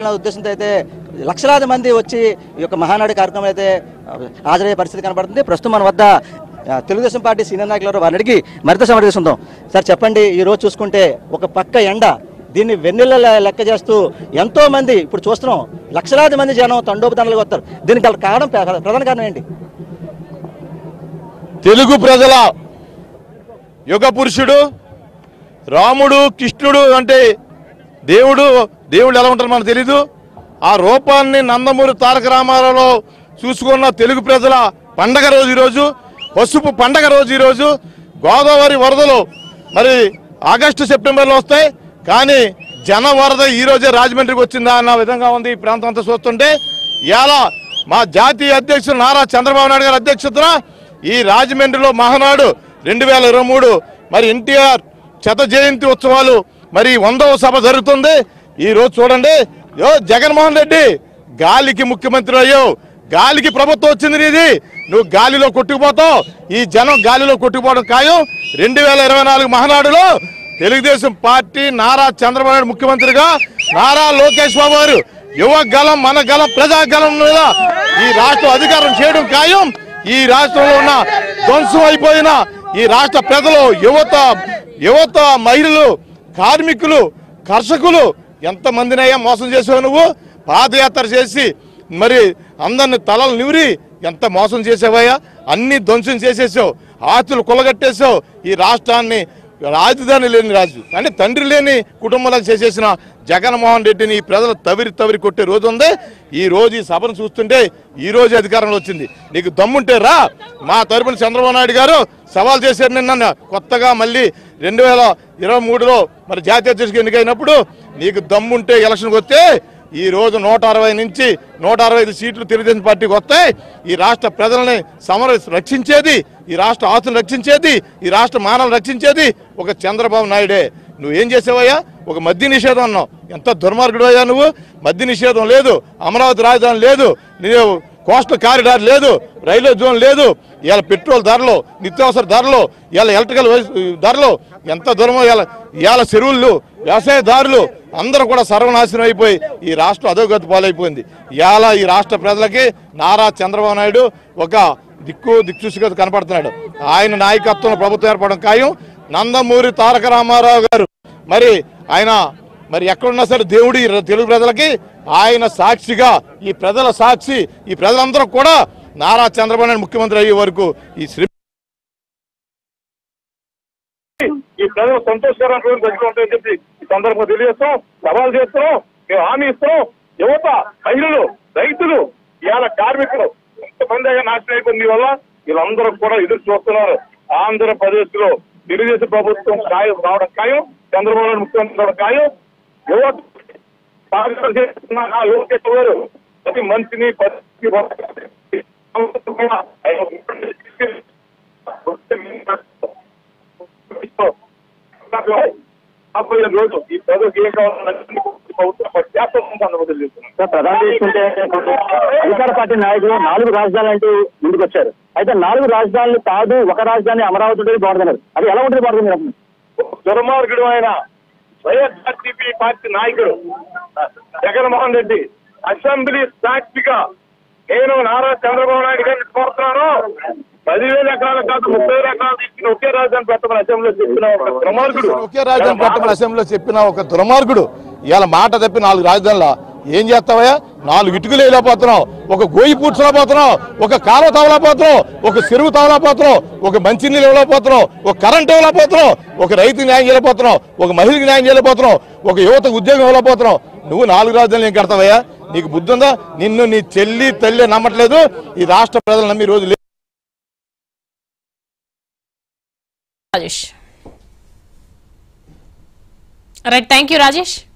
చేయాలన్న ఉద్దేశంతో అయితే లక్షలాది మంది వచ్చి ఈ యొక్క మహానాడు కార్యక్రమం అయితే ఆ, హాజరయ్యే పరిస్థితి కనబడుతుంది ప్రస్తుతం మన వద్ద ఆ, తెలుగుదేశం పార్టీ సీనియర్ నాయకులు ఎవరో వారిని అడిగి మరింత సమాధానం తీసుకుందాం సార్ చెప్పండి ఈ రోజు చూసుకుంటే ఒక పక్క ఎండ దీన్ని వెన్నెల లె- లెక్క చేస్తూ ఎంతో మంది ఇప్పుడు చూస్తున్నాం లక్షలాది మంది జనం తండోపతండలుగా వస్తారు దీనికి గల కారణం ప్ర- ప్రధాన కారణం ఏంటి తెలుగు ప్రజల యుగ పురుషుడు రాముడు కృష్ణుడు అంటే దేవుడు దేవుడు ఎలా ఉంటారు మనకు తెలీదు ఆ రూపాన్ని నందమూరి తారక రామారావులో చూసుకున్న తెలుగు ప్రజల పండగ రోజు ఈరోజు పసుపు పండగ రోజు ఈరోజు గోదావరి వరదలు మరి ఆగస్టు సెప్టెంబర్లో వస్తాయి కానీ జన వరద ఈ రోజే రాజమండ్రికి వచ్చిందా అన్న విధంగా ఉంది ఈ ప్రాంతం అంతా చూస్తుంటే ఇవాళ మా జాతీయ అధ్యక్షుడు నారా చంద్రబాబు నాయుడు గారి అధ్యక్షతన ఈ రాజమండ్రిలో మహానాడు రెండు వేల ఇరవై మూడు మరి ఎన్టీఆర్ శత జయంతి ఉత్సవాలు మరి వందవ సభ జరుగుతుంది ఈ రోజు చూడండి యో జగన్మోహన్ రెడ్డి గాలికి ముఖ్యమంత్రి అయ్యావు గాలికి ప్రభుత్వం వచ్చింది నీది నువ్వు గాలిలో కొట్టుకుపోతావు ఈ జనం గాలిలో కొట్టుకుపోవడం ఖాయం రెండు వేల ఇరవై నాలుగు మహానాడులో తెలుగుదేశం పార్టీ నారా చంద్రబాబు నాయుడు ముఖ్యమంత్రిగా నారా లోకేష్ బాబు గారు యువ గలం మన గలం ప్రజా గలం మీద ఈ రాష్ట్రం అధికారం చేయడం ఖాయం ఈ రాష్ట్రంలో ఉన్న ధ్వంసం అయిపోయిన ఈ రాష్ట్ర ప్రజలు యువత యువత మహిళలు కార్మికులు కర్షకులు ఎంతమందినయ్యా మోసం చేసావు నువ్వు పాదయాత్ర చేసి మరి అందరిని తలలు నివిరి ఎంత మోసం చేసావయ్యా అన్ని ధ్వంసం చేసేసావు ఆస్తులు కొలగట్టేసావు ఈ రాష్ట్రాన్ని రాజధాని లేని రాజు అంటే తండ్రి లేని కుటుంబంలో చేసేసిన జగన్మోహన్ రెడ్డిని ఈ ప్రజలు తవిరి తవిరి కొట్టే రోజు ఉంది ఈ రోజు ఈ సభను చూస్తుంటే ఈ రోజు అధికారంలో వచ్చింది నీకు దమ్ముంటే రా మా తరపున చంద్రబాబు నాయుడు గారు సవాల్ చేశారు నిన్న కొత్తగా మళ్ళీ రెండు వేల ఇరవై మూడులో మరి జాతీయ అధ్యక్షుడికి ఎన్నికైనప్పుడు నీకు దమ్ముంటే ఎలక్షన్కి వస్తే ఈ రోజు నూట అరవై నుంచి నూట అరవై ఐదు సీట్లు తెలుగుదేశం పార్టీకి వస్తాయి ఈ రాష్ట్ర ప్రజల్ని సమర రక్షించేది ఈ రాష్ట్ర ఆస్తులు రక్షించేది ఈ రాష్ట్ర మానవులు రక్షించేది ఒక చంద్రబాబు నాయుడే నువ్వేం చేసావయ్యా ఒక మద్య నిషేధం అన్నావు ఎంత దుర్మార్గుడు అయ్యా నువ్వు మద్య నిషేధం లేదు అమరావతి రాజధాని లేదు నీవు కోస్టల్ కారిడార్ లేదు రైల్వే జోన్ లేదు ఇవాళ పెట్రోల్ ధరలు నిత్యావసర ధరలు ఇవాళ ఎలక్ట్రికల్ వైస్- ధరలు ఎంత దూరమో ఇవాళ ఇవాళ చెరువులు వ్యవసాయదారులు అందరూ కూడా సర్వనాశనం అయిపోయి ఈ రాష్ట్రం అధోగతి పాలైపోయింది ఇవాళ ఈ రాష్ట్ర ప్రజలకి నారా చంద్రబాబు నాయుడు ఒక దిక్కు దిక్చూసిగా కనపడుతున్నాడు ఆయన నాయకత్వంలో ప్రభుత్వం ఏర్పడడం ఖాయం నందమూరి తారక రామారావు గారు మరి ఆయన మరి ఎక్కడున్నా సరే దేవుడి తెలుగు ప్రజలకి ఆయన సాక్షిగా ఈ ప్రజల సాక్షి ఈ ప్రజలందరూ కూడా నారా చంద్రబాబు నాయుడు ముఖ్యమంత్రి అయ్యే వరకు ఈ శ్రీ ఈ ప్రజలు సంతోషకరమైన బతికి ఉంటాయని చెప్పి ఈ సందర్భంగా తెలియజేస్తాం సవాల్ చేస్తున్నాం మేము హామీ ఇస్తున్నాం యువత మహిళలు రైతులు ఇవాళ కార్మికులు ఎంతమంది అయినా నాశనం అయిపోయింది మీ వల్ల వీళ్ళందరూ కూడా ఎదురు చూస్తున్నారు ఆంధ్రప్రదేశ్ లో తెలుగుదేశం ప్రభుత్వం ఖాయం రావడం ఖాయం చంద్రబాబు నాయుడు ముఖ్యమంత్రి రావడం ఖాయం యువత సాగరం చేస్తున్న ఆ లోకేష్ గారు ప్రతి మనిషిని ప్రతి రాబోయే రోజు ఈ ప్రజలకు ఏం కావాలన్నది ప్రభుత్వం చేస్తామని సందర్భంగా తెలియజేస్తున్నాం సార్ ప్రధాని చూసుకుంటే అధికార పార్టీ నాయకులు నాలుగు రాజధానులు అంటూ ముందుకు వచ్చారు అయితే నాలుగు రాజధానులు కాదు ఒక రాజధాని అమరావతి ఉంటుంది బాగుంటున్నారు అది ఎలా ఉంటుంది బాగుంటుంది మీరు దుర్మార్గుడు ఆయన వైఎస్ఆర్సీపీ పార్టీ నాయకుడు జగన్మోహన్ రెడ్డి అసెంబ్లీ సాక్షిగా నేను నారా చంద్రబాబు నాయుడు గారిని కోరుతున్నాను పదివేల ఎకరాలు కాదు ముప్పై వేల ఎకరాలు తీసుకుని ఒకే రాజధాని పెట్టమని అసెంబ్లీలో చెప్పిన ఒక దుర్మార్గుడు ఒకే రాజధాని పెట్టమని అసెంబ్లీలో చెప్పిన ఒక దుర్మార్గుడు ఇవాళ మాట తప్పి నాలుగు రాజధానుల ఏం చేస్తావయ్యా నాలుగు ఇటుకలు వేయలేకపోతున్నావు ఒక గోయి పూడ్చలేకపోతున్నావు ఒక కాలువ తవలేకపోతున్నావు ఒక చెరువు తవలేకపోతున్నావు ఒక మంచినీళ్ళు ఇవ్వలేకపోతున్నావు ఒక కరెంట్ ఇవ్వలేకపోతున్నావు ఒక రైతుకి న్యాయం చేయలేకపోతున్నావు ఒక మహిళకి న్యాయం చేయలేకపోతున్నావు ఒక యువతకు ఉద్యోగం ఇవ్వలేకపోతున్నావు నువ్వు నాలుగు రాజధానులు ఏం కడతావయ్యా నీకు బుద్ధి ఉందా నిన్ను నీ చెల్లి తల్లి నమ్మట్లేదు ఈ రాష్ట్ర ప్రజలు నమ్మి ఈ రోజు లేదు. Rajesh right thank you Rajesh